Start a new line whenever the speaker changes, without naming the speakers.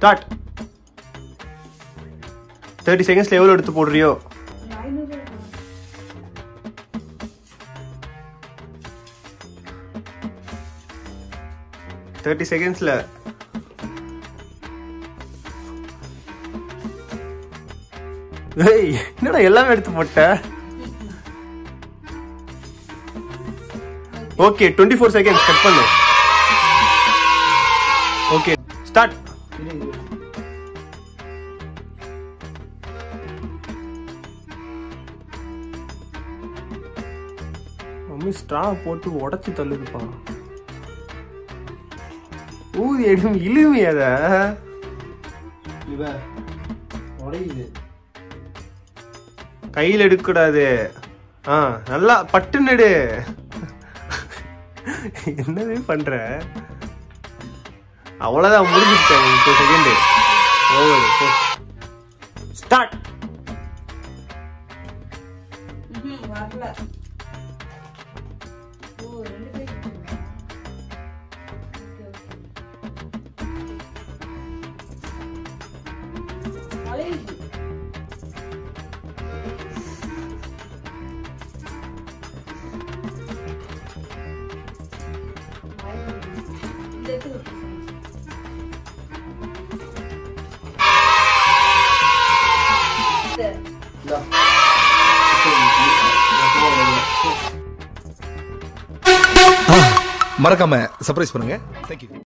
Start thirty செகண்ட்ஸ்ல எவ்வளோ எடுத்து போடுறியோ
ஐநூறு
தேர்ட்டி செகண்ட்ஸ்ல ஏய் என்னடா எல்லாமே எடுத்து போட்ட okay twenty four seconds cut பண்ணு ஓகே ஸ்டார்ட் மம்மி ஸ்ட்ரா போட்டு உடச்சி தள்ளுதுப்பா ஊதி எடும் இழுவி அத
இவ உடையுது
கையில் எடுக்கக்கூடாது ஆ நல்லா பட்டு நெடு என்னவே பண்ற அவ்வளவுதான் முடிஞ்சிட்டேன் இப்போ செகண்ட் ஓவர் ஸ்டார்ட்
ம்ஹும், வரல ஓ ரெண்டு பேர் இருக்கீங்களா? Okay, okay. அழகு. இந்த இடத்துல இருக்கு. இந்த
இந்தா
மறக்காம சர்ப்ரைஸ் பண்ணுங்க தேங்க்யூ